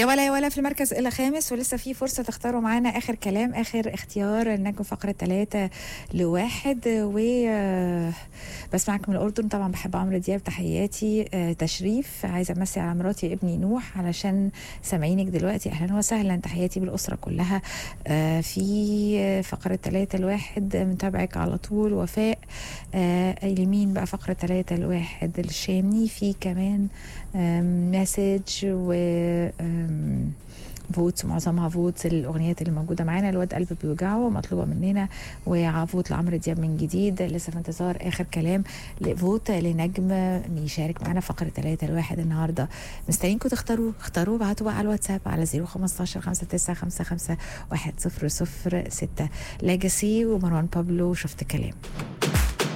يا ولا يا ولا في المركز الخامس ولسه في فرصة تختاروا معانا آخر كلام آخر اختيار النجم فقرة ثلاثة لواحد و آه، بسمعك من الأردن طبعا بحب عمرو دياب تحياتي آه، تشريف عايزة أمسي على مراتي ابني نوح علشان سامعينك دلوقتي أهلا وسهلا تحياتي بالأسرة كلها آه، في فقرة ثلاثة لواحد متابعك على طول وفاء آه، اليمين بقى فقرة ثلاثة لواحد الشامي في كمان مسج و آم، فوتس معظمها فوتس الاغنيات اللي موجوده معانا الواد قلب بيوجعه مطلوبه مننا وفوت لعمرو دياب من جديد لسه في انتظار اخر كلام لفوت لنجم يشارك معانا فقره 3 الواحد النهارده مستنيينكم تختاروا اختاروا ابعتوا بقى على الواتساب على 015 5955 100 6 ليجاسي ومروان بابلو شفت كلام